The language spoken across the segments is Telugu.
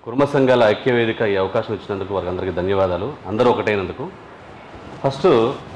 కుర్మ సంఘాల ఐక్య వేదిక ఈ అవకాశం ఇచ్చినందుకు వారికి అందరికీ ధన్యవాదాలు అందరూ ఒకటైనందుకు ఫస్ట్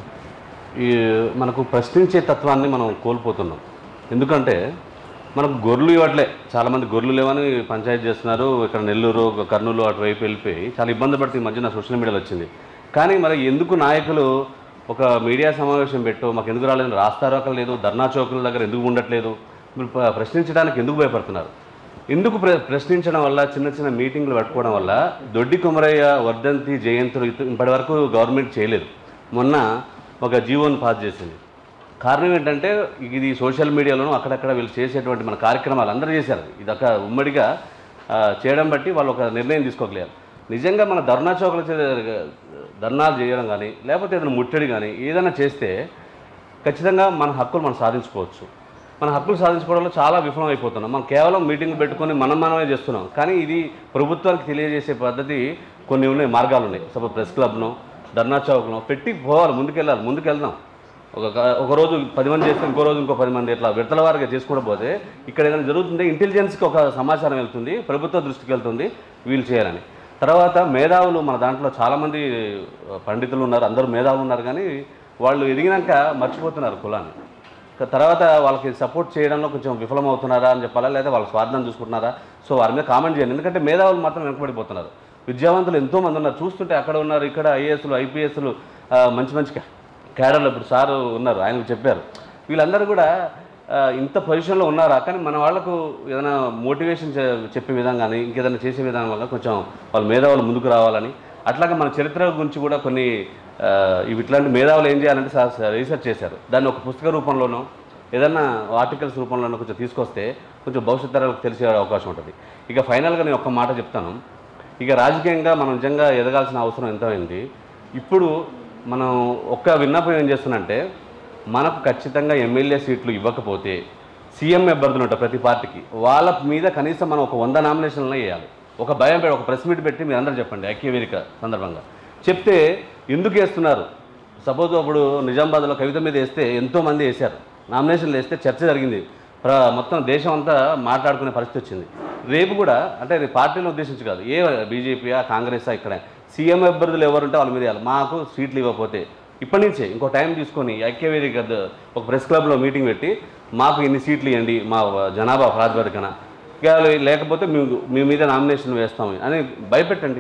ఈ మనకు ప్రశ్నించే తత్వాన్ని మనం కోల్పోతున్నాం ఎందుకంటే మనకు గొర్రెలు ఇవ్వట్లే చాలామంది గొర్రెలు లేవని పంచాయతీ చేస్తున్నారు ఇక్కడ నెల్లూరు కర్నూలు అటువైపు వెళ్ళిపోయి చాలా ఇబ్బంది పడుతుంది ఈ మధ్యన సోషల్ మీడియాలో వచ్చింది కానీ మరి ఎందుకు నాయకులు ఒక మీడియా సమావేశం పెట్టు మాకు ఎందుకు రాలేదు రాస్తారో లేదు ధర్నా చౌకుల దగ్గర ఎందుకు ఉండట్లేదు మీరు ప్ర- ప్రశ్నించడానికి ఎందుకు భయపడుతున్నారు ఎందుకు ప్ర ప్రశ్నించడం వల్ల చిన్న చిన్న మీటింగ్లు పెట్టుకోవడం వల్ల దొడ్డి కుమరయ్య వర్ధంతి జయంతులు ఇత- ఇప్పటి వరకు గవర్నమెంట్ చేయలేదు మొన్న ఒక జీవోని పాస్ చేసింది కారణం ఏంటంటే ఇది సోషల్ మీడియాలోనూ అక్కడక్కడ వీళ్ళు చేసేటువంటి మన కార్యక్రమాలు అందరూ చేశారు ఇది ఒక ఉమ్మడిగా ఆ, చేయడం బట్టి వాళ్ళు ఒక నిర్ణయం తీసుకోగలిగారు నిజంగా మన ధర్నా చౌకలు చే- ధర్నాలు చేయడం కానీ లేకపోతే ఏదైనా ముట్టడి కానీ ఏదైనా చేస్తే ఖచ్చితంగా మన హక్కులు మనం సాధించుకోవచ్చు మన హక్కులు సాధించుకోవడంలో చాలా విఫలం అయిపోతున్నాం మనం కేవలం మీటింగ్ పెట్టుకొని మనం మనమే చేస్తున్నాం కానీ ఇది ప్రభుత్వానికి తెలియజేసే పద్ధతి కొన్ని ఉన్నాయి మార్గాలు ఉన్నాయి సపోజ్ ప్రెస్ క్లబ్ను ధర్నా చౌక్ను పెట్టి పోవాలి ముందుకెళ్ళాలి ముందుకెళ్దాం ఒక ఒక రోజు పది మంది చేస్తే ఇంకో రోజు ఇంకో పది మంది ఇట్లా విడతల వారిగా చేసుకుంటూ పోతే ఇక్కడ ఏదైనా జరుగుతుంటే ఇంటెలిజెన్స్కి ఒక సమాచారం వెళ్తుంది ప్రభుత్వ దృష్టికి వెళ్తుంది వీళ్ళు చేయాలని తర్వాత మేధావులు మన దాంట్లో చాలామంది పండితులు ఉన్నారు అందరూ మేధావులు ఉన్నారు కానీ వాళ్ళు ఎదిగినాక మర్చిపోతున్నారు కులాన్ని ఇక తర్వాత వాళ్ళకి సపోర్ట్ చేయడంలో కొంచెం విఫలమవుతున్నారా అని చెప్పాలా లేదా వాళ్ళ స్వార్థం చూసుకుంటున్నారా సో వారి మీద కామెంట్ చేయండి ఎందుకంటే మేధావులు మాత్రం వెనకబడిపోతున్నారు విద్యావంతులు ఎంతోమంది ఉన్నారు చూస్తుంటే అక్కడ ఉన్నారు ఇక్కడ ఐఏఎస్లు ఐపీఎస్లు మంచి మంచి కా- క్యాడర్లు ఇప్పుడు సారు ఉన్నారు ఆయనకు చెప్పారు వీళ్ళందరూ కూడా ఆ, ఇంత పొజిషన్లో ఉన్నారా కానీ మన వాళ్ళకు ఏదైనా మోటివేషన్ చె- చెప్పే విధంగా కానీ ఇంకేదైనా చేసే విధానం వల్ల కొంచెం వాళ్ళ మేధావులు ముందుకు రావాలని అట్లాగే మన చరిత్ర గురించి కూడా కొన్ని ఆ, ఇవి ఇట్లాంటి మేధావులు ఏం చేయాలంటే సా- సా- రీసెర్చ్ చేశారు దాన్ని ఒక పుస్తక రూపంలోనో ఏదైనా ఆర్టికల్స్ రూపంలోనో కొంచెం తీసుకొస్తే కొంచెం భవిష్యత్ తరాలకు తెలిసే అవకాశం ఉంటుంది ఇక ఫైనల్గా నేను ఒక మాట చెప్తాను ఇక రాజకీయంగా మనం నిజంగా ఎదగాల్సిన అవసరం ఎంత అయింది ఇప్పుడు మనం ఒక్క విన్నపం ఏం చేస్తున్నంటే మనకు ఖచ్చితంగా ఎమ్మెల్యే సీట్లు ఇవ్వకపోతే సీఎం అభ్యర్థులు ఉంటారు ప్రతి పార్టీకి వాళ్ళ మీద కనీసం మనం ఒక వంద నామినేషన్లు వేయాలి ఒక భయం పెట్టి ఒక ప్రెస్ మీట్ పెట్టి మీరు అందరూ చెప్పండి ఐక్య వేదిక సందర్భంగా చెప్తే ఎందుకు వేస్తున్నారు సపోజ్ అప్పుడు నిజామాబాద్లో కవిత మీద వేస్తే ఎంతోమంది వేశారు నామినేషన్లు వేస్తే చర్చ జరిగింది ప్ర మొత్తం దేశం అంతా మాట్లాడుకునే పరిస్థితి వచ్చింది రేపు కూడా అంటే ఇది పార్టీని ఉద్దేశించి కాదు ఏ బీజేపీయా కాంగ్రెసా ఇక్కడ సీఎం అభ్యర్థులు ఎవరుంటే వాళ్ళ మీద వేయాలి మాకు సీట్లు ఇవ్వకపోతే ఇప్పటి నుంచే ఇంకో టైం తీసుకొని ఐక్యవేదిక ద- ఒక ప్రెస్ క్లబ్లో మీటింగ్ పెట్టి మాకు ఇన్ని సీట్లు ఇవ్వండి మా జనాభా ప్రాతిపదికన ఇక లేకపోతే మేము మీ మీద నామినేషన్ వేస్తాము అని భయపెట్టండి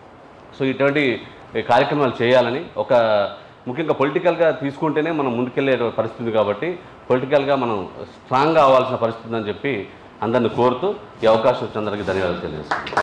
సో ఇటువంటి కార్యక్రమాలు చేయాలని ఒక ముఖ్యంగా పొలిటికల్గా తీసుకుంటేనే మనం ముందుకెళ్ళే పరిస్థితి కాబట్టి పొలిటికల్గా మనం స్ట్రాంగ్గా అవ్వాల్సిన పరిస్థితి అని చెప్పి అందరిని కోరుతూ ఈ అవకాశం వచ్చినందరికీ ధన్యవాదాలు తెలియజేస్తాను